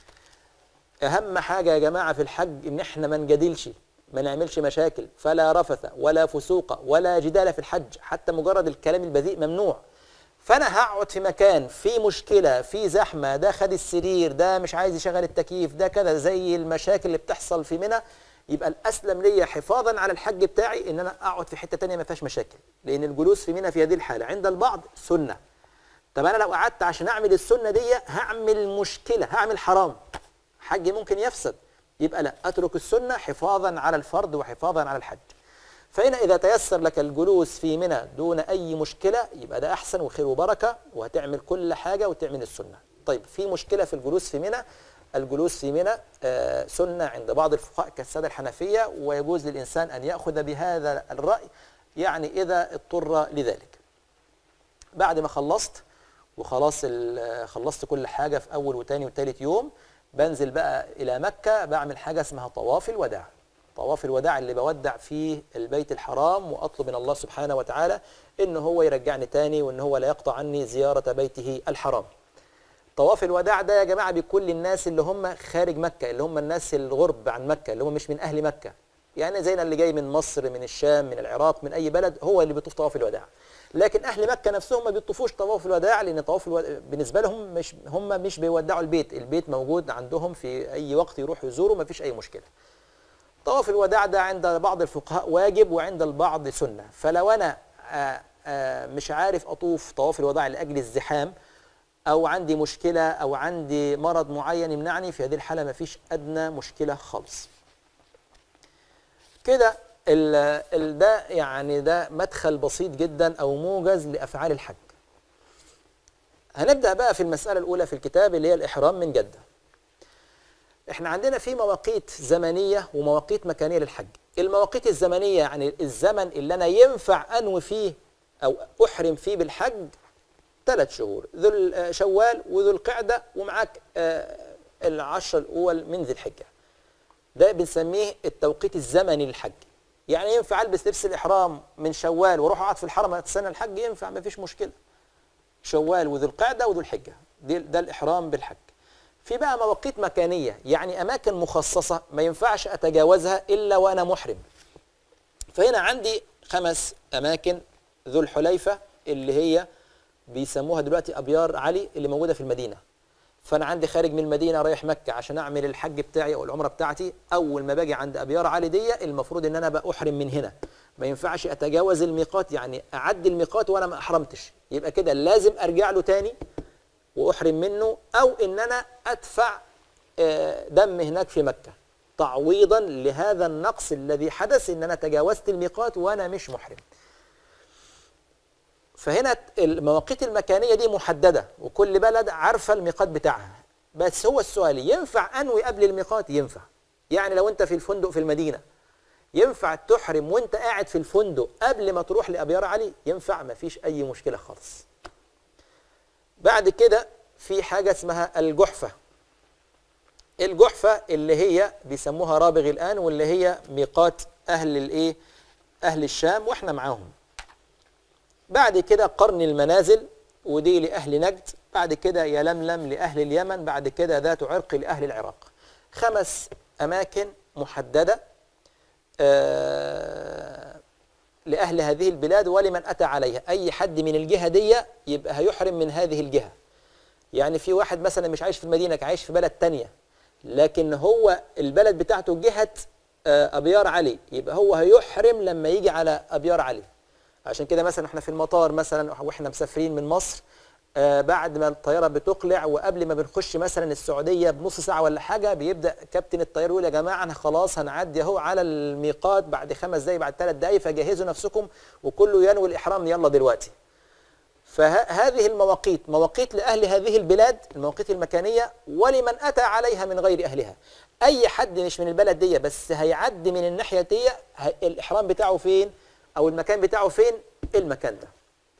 اهم حاجه يا جماعه في الحج ان احنا ما نجادلش ما نعملش مشاكل فلا رفث ولا فسوق ولا جدال في الحج حتى مجرد الكلام البذيء ممنوع فانا هقعد في مكان في مشكله في زحمه ده خد السرير ده مش عايز يشغل التكييف ده كذا زي المشاكل اللي بتحصل في منى يبقى الاسلم ليا حفاظا على الحج بتاعي ان انا اقعد في حته تانية ما فيهاش مشاكل لان الجلوس في منى في هذه الحاله عند البعض سنه طب انا لو قعدت عشان اعمل السنه دي هعمل مشكله هعمل حرام حجي ممكن يفسد يبقى لا اترك السنه حفاظا على الفرد وحفاظا على الحج فهنا إذا تيسر لك الجلوس في منى دون أي مشكلة يبقى ده أحسن وخير وبركة وهتعمل كل حاجة وتعمل السنة طيب في مشكلة في الجلوس في منى الجلوس في منى آه، سنة عند بعض الفقهاء كالسادة الحنفية ويجوز للإنسان أن يأخذ بهذا الرأي يعني إذا اضطر لذلك بعد ما خلصت وخلاص ال- خلصت كل حاجة في أول وتاني وتالت يوم بنزل بقى إلى مكة بعمل حاجة اسمها طواف الوداع طواف الوداع اللي بودع فيه البيت الحرام وأطلب من الله سبحانه وتعالى إن هو يرجعني تاني وإن هو لا يقطع عني زيارة بيته الحرام طواف الوداع ده يا جماعة بيكون للناس اللي هم خارج مكة اللي هم الناس الغرب عن مكة اللي هم مش من أهل مكة يعني زينا اللي جاي من مصر من الشام من العراق من أي بلد هو اللي بيطوف طواف الوداع لكن أهل مكة نفسهم ما بيطوفوش طواف الوداع لأن طواف الوداع بالنسبة لهم مش هم مش بيودعوا البيت البيت موجود عندهم في أي وقت يروحوا يزوروا ما فيش أي مشكلة طواف الوداع ده عند بعض الفقهاء واجب وعند البعض سنة فلو أنا آه، آه، مش عارف أطوف طواف الوداع لأجل الزحام أو عندي مشكلة أو عندي مرض معين يمنعني في هذه الحالة ما فيش أدنى مشكلة خالص كده ال- ال- ده يعني ده مدخل بسيط جدا أو موجز لأفعال الحج هنبدأ بقى في المسألة الأولى في الكتاب اللي هي الإحرام من جدة احنا عندنا في مواقيت زمنية ومواقيت مكانية للحج المواقيت الزمنية يعني الزمن اللي أنا ينفع أنوي فيه أو أحرم فيه بالحج ثلاث شهور ذو ال- آه، شوال وذو القعدة ومعاك آه، العشر الأول من ذي الحجة ده بنسميه التوقيت الزمني للحج يعني ينفع البس لبس الاحرام من شوال واروح اقعد في الحرم استنى الحج ينفع ما فيش مشكله شوال وذو القعده وذو الحجه دي ده الاحرام بالحج في بقى مواقيت مكانيه يعني اماكن مخصصه ما ينفعش اتجاوزها الا وانا محرم فهنا عندي خمس اماكن ذو الحليفه اللي هي بيسموها دلوقتي ابيار علي اللي موجوده في المدينه فانا عندي خارج من المدينه رايح مكه عشان اعمل الحج بتاعي او العمره بتاعتي اول ما باجي عند ابيار علي دي المفروض ان انا بقى احرم من هنا ما ينفعش اتجاوز الميقات يعني اعدي الميقات وانا ما احرمتش يبقى كده لازم ارجع له تاني واحرم منه او ان انا ادفع آه، دم هناك في مكه تعويضا لهذا النقص الذي حدث ان انا تجاوزت الميقات وانا مش محرم فهنا المواقيت المكانيه دي محدده وكل بلد عارفه الميقات بتاعها بس هو السؤال ينفع انوي قبل الميقات ينفع يعني لو انت في الفندق في المدينه ينفع تحرم وانت قاعد في الفندق قبل ما تروح لابيار علي ينفع مفيش اي مشكله خالص بعد كده في حاجه اسمها الجحفه الجحفه اللي هي بيسموها رابغ الان واللي هي ميقات اهل الايه اهل الشام واحنا معاهم بعد كده قرن المنازل ودي لأهل نجد بعد كده يلملم لأهل اليمن بعد كده ذات عرق لأهل العراق خمس أماكن محددة آه لأهل هذه البلاد ولمن أتى عليها أي حد من الجهة دي يبقى هيحرم من هذه الجهة يعني في واحد مثلا مش عايش في المدينة عايش في بلد تانية لكن هو البلد بتاعته جهة آه أبيار علي يبقى هو هيحرم لما يجي على أبيار علي عشان كده مثلا احنا في المطار مثلا واحنا مسافرين من مصر آه بعد ما الطياره بتقلع وقبل ما بنخش مثلا السعوديه بنص ساعه ولا حاجه بيبدا كابتن الطياره يقول يا جماعه احنا خلاص هنعدي اهو على الميقات بعد خمس دقايق بعد ثلاث دقايق فجهزوا نفسكم وكله ينوي الاحرام يلا دلوقتي. فهذه المواقيت مواقيت لاهل هذه البلاد المواقيت المكانيه ولمن اتى عليها من غير اهلها. اي حد مش من البلد دي بس هيعدي من الناحيه دي هي- الاحرام بتاعه فين؟ او المكان بتاعه فين المكان ده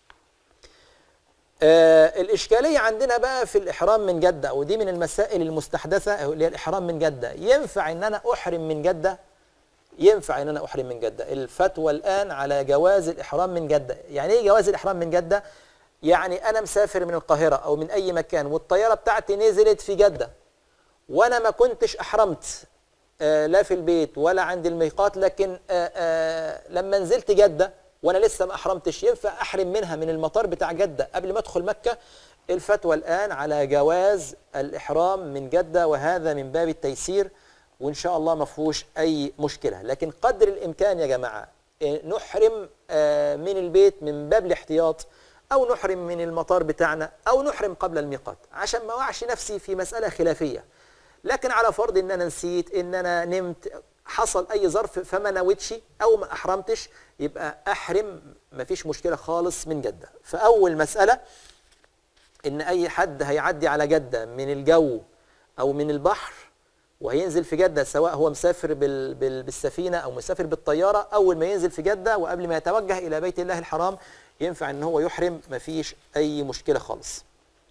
آه الإشكالية عندنا بقى في الإحرام من جدة ودي من المسائل المستحدثة أو اللي هي الإحرام من جدة ينفع إن أنا أحرم من جدة ينفع إن أنا أحرم من جدة الفتوى الآن على جواز الإحرام من جدة يعني إيه جواز الإحرام من جدة يعني أنا مسافر من القاهرة أو من أي مكان والطيارة بتاعتي نزلت في جدة وأنا ما كنتش أحرمت آه، لا في البيت ولا عند الميقات لكن آه، آه، لما نزلت جدة وانا لسه ما احرمتش ينفع احرم منها من المطار بتاع جدة قبل ما ادخل مكة الفتوى الان على جواز الاحرام من جدة وهذا من باب التيسير وان شاء الله ما فيهوش اي مشكلة لكن قدر الامكان يا جماعة آه، نحرم آه، من البيت من باب الاحتياط او نحرم من المطار بتاعنا او نحرم قبل الميقات عشان ما اوعش نفسي في مسألة خلافية لكن على فرض ان انا نسيت ان انا نمت حصل اي ظرف فما نويتش او ما احرمتش يبقى احرم مفيش مشكله خالص من جده فاول مساله ان اي حد هيعدي على جده من الجو او من البحر وهينزل في جده سواء هو مسافر بال بال بالسفينه او مسافر بالطياره اول ما ينزل في جده وقبل ما يتوجه الى بيت الله الحرام ينفع ان هو يحرم مفيش اي مشكله خالص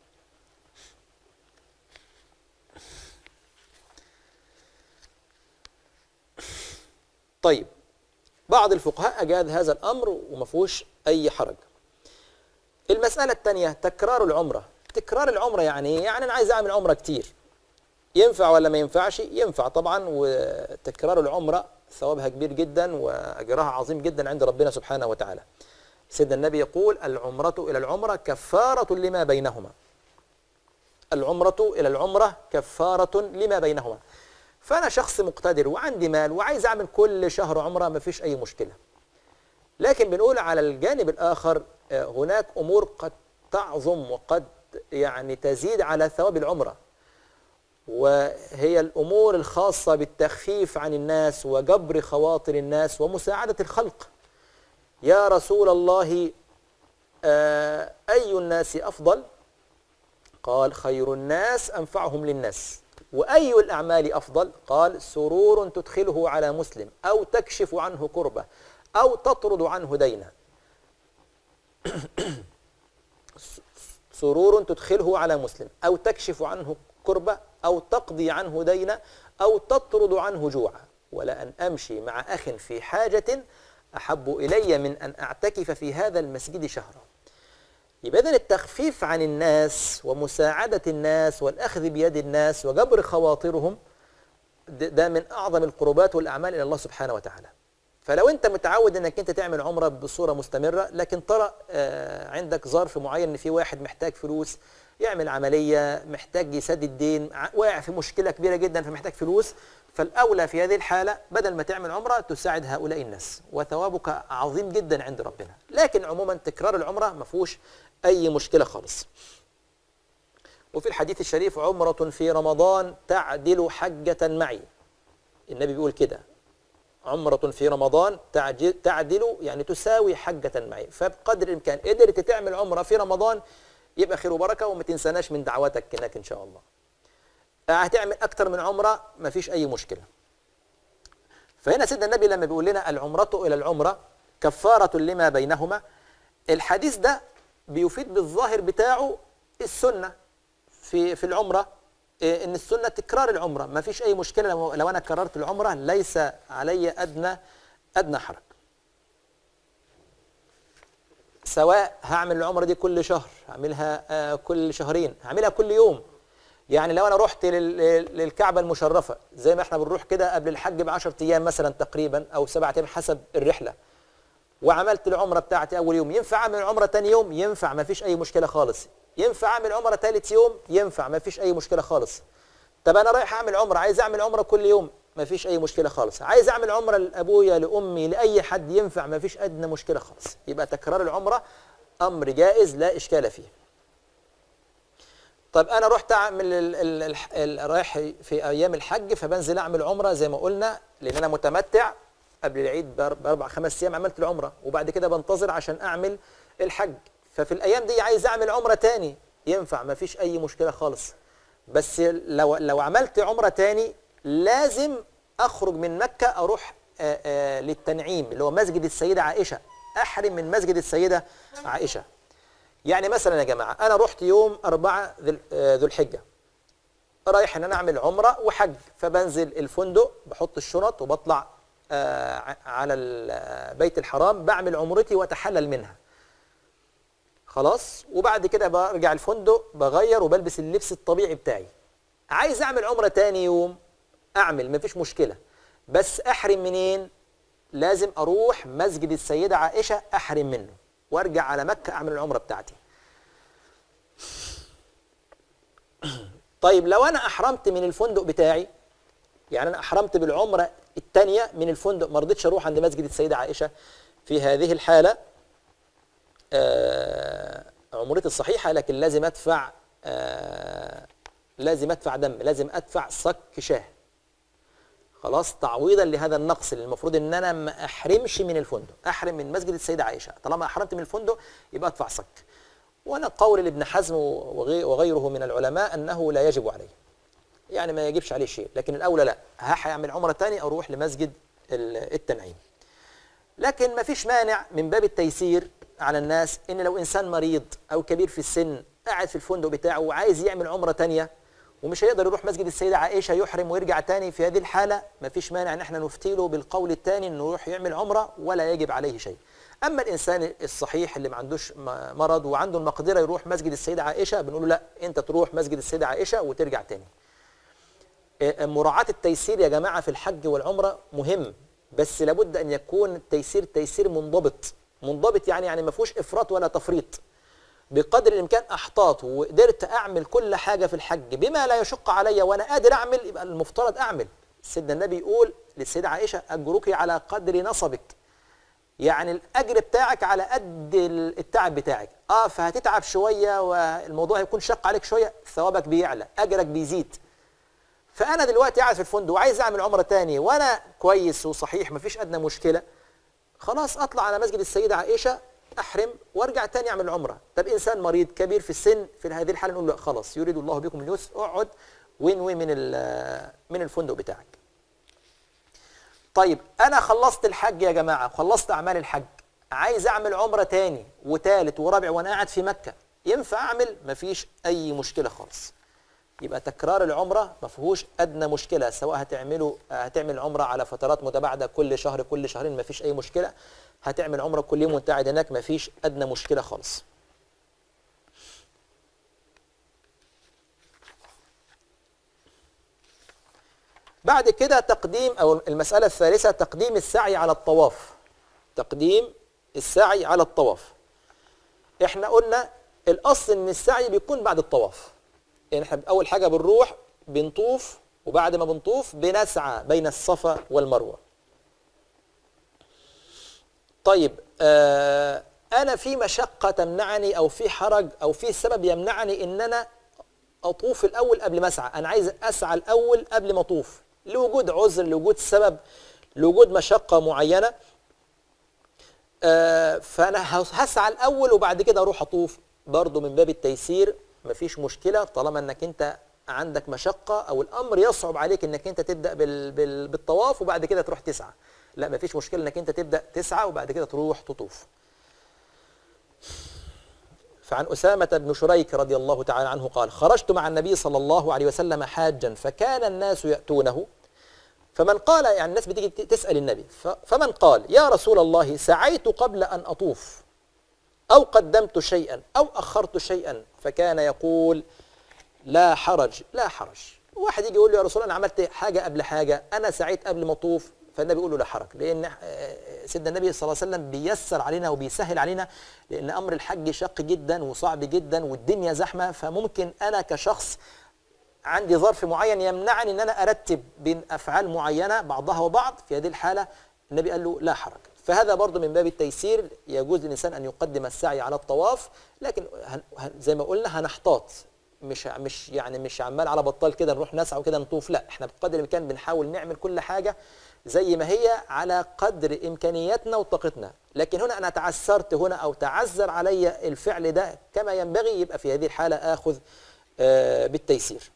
طيب بعض الفقهاء أجاد هذا الأمر وما فيهوش أي حرج المسألة الثانية تكرار العمرة تكرار العمرة يعني إيه؟ يعني أنا عايز أعمل عمرة كتير ينفع ولا ما ينفعش ينفع طبعا وتكرار العمرة ثوابها كبير جدا وأجرها عظيم جدا عند ربنا سبحانه وتعالى سيدنا النبي يقول العمرة إلى العمرة كفارة لما بينهما العمرة إلى العمرة كفارة لما بينهما فأنا شخص مقتدر وعندي مال وعايز أعمل كل شهر عمرة ما فيش أي مشكلة لكن بنقول على الجانب الآخر آه، هناك أمور قد تعظم وقد يعني تزيد على ثواب العمرة وهي الأمور الخاصة بالتخفيف عن الناس وجبر خواطر الناس ومساعدة الخلق يا رسول الله آه، أي الناس أفضل قال خير الناس أنفعهم للناس وأي الأعمال أفضل قال سرور تدخله على مسلم أو تكشف عنه كربة أو تطرد عنه دينا سرور تدخله على مسلم أو تكشف عنه كربة أو تقضي عنه دينا أو تطرد عنه جوعا ولأن أمشي مع أخ في حاجة أحب إلي من أن أعتكف في هذا المسجد شهرا يبقى إذن التخفيف عن الناس ومساعدة الناس والأخذ بيد الناس وجبر خواطرهم ده ده من أعظم القربات والأعمال إلى الله سبحانه وتعالى فلو أنت متعود أنك أنت تعمل عمرة بصورة مستمرة لكن ترى آه، عندك ظرف معين أن في واحد محتاج فلوس يعمل عملية محتاج يسدد دين ع- واقع في مشكلة كبيرة جدا فمحتاج فلوس فالأولى في هذه الحالة بدل ما تعمل عمرة تساعد هؤلاء الناس وثوابك عظيم جدا عند ربنا لكن عموما تكرار العمرة ما فيهوش أي مشكلة خالص وفي الحديث الشريف عمرة في رمضان تعدل حجة معي النبي بيقول كده عمرة في رمضان تعج- تعدل يعني تساوي حجة معي فبقدر الإمكان قدرت تعمل عمرة في رمضان يبقى خير وبركة وما تنساناش من دعواتك هناك إن شاء الله هتعمل أكتر من عمرة ما فيش أي مشكلة فهنا سيدنا النبي لما بيقول لنا العمرة إلى العمرة كفارة لما بينهما الحديث ده بيفيد بالظاهر بتاعه السنة في في العمرة إيه، ان السنة تكرار العمرة ما فيش اي مشكلة لو, لو انا كررت العمرة ليس علي ادنى ادنى حرج سواء هعمل العمرة دي كل شهر هعملها آه، كل شهرين هعملها كل يوم يعني لو انا رحت لل- للكعبة المشرفة زي ما احنا بنروح كده قبل الحج ب 10 ايام مثلا تقريبا او سبعة ايام حسب الرحلة وعملت العمرة بتاعتي أول يوم ينفع أعمل عمرة تاني يوم ينفع ما فيش أي مشكلة خالص ينفع أعمل عمرة تالت يوم ينفع ما فيش أي مشكلة خالص طب أنا رايح أعمل عمرة عايز أعمل عمرة كل يوم ما فيش أي مشكلة خالص عايز أعمل عمرة لأبويا لأمي لأي حد ينفع ما فيش أدنى مشكلة خالص يبقى تكرار العمرة أمر جائز لا إشكال فيه طب انا رحت اعمل ال- ال- الح- ال- رايح في ايام الحج فبنزل اعمل عمره زي ما قلنا لان انا متمتع قبل العيد بأر- باربع خمس ايام عملت العمره وبعد كده بنتظر عشان اعمل الحج ففي الايام دي عايز اعمل عمره تاني ينفع ما فيش اي مشكله خالص بس لو لو عملت عمره تاني لازم اخرج من مكه اروح آه، آه، للتنعيم اللي هو مسجد السيده عائشه احرم من مسجد السيده عائشه يعني مثلا يا جماعه انا رحت يوم أربعة ذي ال- آه، ذو الحجه رايح ان انا اعمل عمره وحج فبنزل الفندق بحط الشنط وبطلع آه، ع- على ال- آه، بيت الحرام بعمل عمرتي واتحلل منها خلاص وبعد كده برجع الفندق بغير وبلبس اللبس الطبيعي بتاعي عايز اعمل عمره تاني يوم اعمل مفيش مشكله بس احرم منين لازم اروح مسجد السيده عائشه احرم منه وارجع على مكه اعمل العمره بتاعتي طيب لو انا احرمت من الفندق بتاعي يعني انا احرمت بالعمره الثانيه من الفندق ما رضيتش اروح عند مسجد السيده عائشه في هذه الحاله آه عمرتي الصحيحه لكن لازم ادفع آه لازم ادفع دم لازم ادفع صك شاه خلاص تعويضا لهذا النقص اللي المفروض ان انا ما احرمش من الفندق احرم من مسجد السيده عائشه طالما احرمت من الفندق يبقى ادفع صك وانا قول لابن حزم وغي- وغيره من العلماء انه لا يجب عليه يعني ما يجبش عليه شيء لكن الاولى لا هعمل عمره تاني اروح لمسجد ال- التنعيم لكن ما فيش مانع من باب التيسير على الناس ان لو انسان مريض او كبير في السن قاعد في الفندق بتاعه وعايز يعمل عمره تانية ومش هيقدر يروح مسجد السيده عائشه يحرم ويرجع تاني في هذه الحاله ما فيش مانع ان احنا نفتي له بالقول الثاني انه يروح يعمل عمره ولا يجب عليه شيء اما الانسان الصحيح اللي ما عندوش م- مرض وعنده المقدره يروح مسجد السيده عائشه بنقول له لا انت تروح مسجد السيده عائشه وترجع تاني آه، مراعاة التيسير يا جماعة في الحج والعمرة مهم بس لابد أن يكون التيسير تيسير منضبط منضبط يعني يعني ما فيهوش إفراط ولا تفريط بقدر الإمكان أحتاط وقدرت أعمل كل حاجة في الحج بما لا يشق علي وأنا قادر أعمل يبقى المفترض أعمل سيدنا النبي يقول للسيدة عائشة أجرك على قدر نصبك يعني الاجر بتاعك على قد التعب بتاعك اه فهتتعب شويه والموضوع هيكون شق عليك شويه ثوابك بيعلى اجرك بيزيد فانا دلوقتي قاعد في الفندق وعايز اعمل عمره تاني وانا كويس وصحيح مفيش ادنى مشكله خلاص اطلع على مسجد السيده عائشه احرم وارجع تاني اعمل عمره طب انسان مريض كبير في السن في هذه الحاله نقول له خلاص يريد الله بكم اليسر اقعد وانوي من ال- من الفندق بتاعك طيب انا خلصت الحج يا جماعه خلصت اعمال الحج عايز اعمل عمره تاني وتالت ورابع وانا قاعد في مكه ينفع اعمل مفيش اي مشكله خالص يبقى تكرار العمره ما فيهوش ادنى مشكله سواء هتعمله هتعمل عمره على فترات متباعده كل شهر كل شهرين ما فيش اي مشكله هتعمل عمره كل يوم وانت قاعد هناك ما فيش ادنى مشكله خالص بعد كده تقديم او المساله الثالثه تقديم السعي على الطواف تقديم السعي على الطواف احنا قلنا الاصل ان السعي بيكون بعد الطواف يعني احنا اول حاجه بنروح بنطوف وبعد ما بنطوف بنسعى بين الصفا والمروه طيب آه انا في مشقه تمنعني او في حرج او في سبب يمنعني ان انا اطوف الاول قبل ما اسعى انا عايز اسعى الاول قبل ما اطوف لوجود عذر لوجود سبب لوجود مشقه معينه آه فانا هسعى الاول وبعد كده اروح اطوف برضه من باب التيسير مفيش مشكله طالما انك انت عندك مشقه او الامر يصعب عليك انك انت تبدا بال بال بالطواف وبعد كده تروح تسعى لا مفيش مشكله انك انت تبدا تسعى وبعد كده تروح تطوف فعن أسامة بن شريك رضي الله تعالى عنه قال خرجت مع النبي صلى الله عليه وسلم حاجا فكان الناس يأتونه فمن قال يعني الناس بتيجي تسأل النبي فمن قال يا رسول الله سعيت قبل أن أطوف أو قدمت شيئا أو أخرت شيئا فكان يقول لا حرج لا حرج واحد يجي يقول له يا رسول الله أنا عملت حاجة قبل حاجة أنا سعيت قبل ما أطوف فالنبي يقول له لا حرج لأن سيدنا النبي صلى الله عليه وسلم بيسر علينا وبيسهل علينا لأن أمر الحج شق جدا وصعب جدا والدنيا زحمة فممكن أنا كشخص عندي ظرف معين يمنعني ان انا ارتب بين افعال معينه بعضها وبعض في هذه الحاله النبي قال له لا حرج فهذا برضه من باب التيسير يجوز للانسان ان يقدم السعي على الطواف لكن زي ما قلنا هنحتاط مش مش يعني مش عمال على بطال كده نروح نسعى وكده نطوف لا احنا بقدر الامكان بنحاول نعمل كل حاجه زي ما هي على قدر امكانياتنا وطاقتنا لكن هنا انا تعسرت هنا او تعذر علي الفعل ده كما ينبغي يبقى في هذه الحاله اخذ آه بالتيسير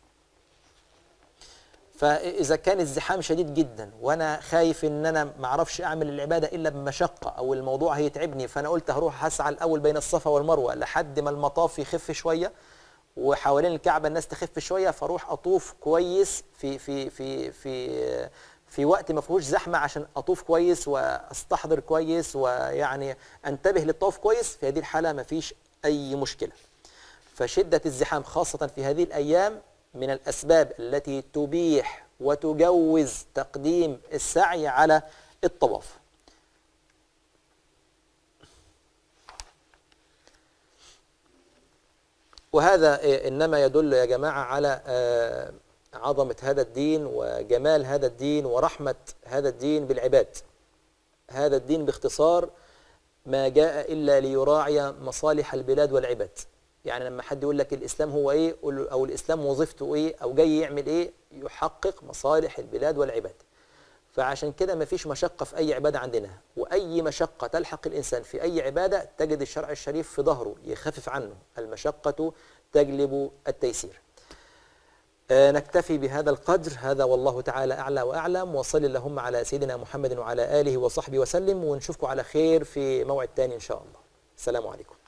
فاذا كان الزحام شديد جدا وانا خايف ان انا ما اعرفش اعمل العباده الا بمشقه او الموضوع هيتعبني فانا قلت هروح هسعى الاول بين الصفا والمروه لحد ما المطاف يخف شويه وحوالين الكعبه الناس تخف شويه فاروح اطوف كويس في في في في في وقت ما فيهوش زحمه عشان اطوف كويس واستحضر كويس ويعني انتبه للطواف كويس في هذه الحاله ما فيش اي مشكله فشده الزحام خاصه في هذه الايام من الأسباب التي تبيح وتجوز تقديم السعي على الطواف وهذا إنما يدل يا جماعة على عظمة هذا الدين وجمال هذا الدين ورحمة هذا الدين بالعباد هذا الدين باختصار ما جاء إلا ليراعي مصالح البلاد والعباد يعني لما حد يقول لك الاسلام هو ايه او الاسلام وظيفته ايه او جاي يعمل ايه يحقق مصالح البلاد والعباد فعشان كده ما فيش مشقة في أي عبادة عندنا وأي مشقة تلحق الإنسان في أي عبادة تجد الشرع الشريف في ظهره يخفف عنه المشقة تجلب التيسير آه نكتفي بهذا القدر هذا والله تعالى أعلى وأعلم وصل اللهم على سيدنا محمد وعلى آله وصحبه وسلم ونشوفكم على خير في موعد تاني إن شاء الله السلام عليكم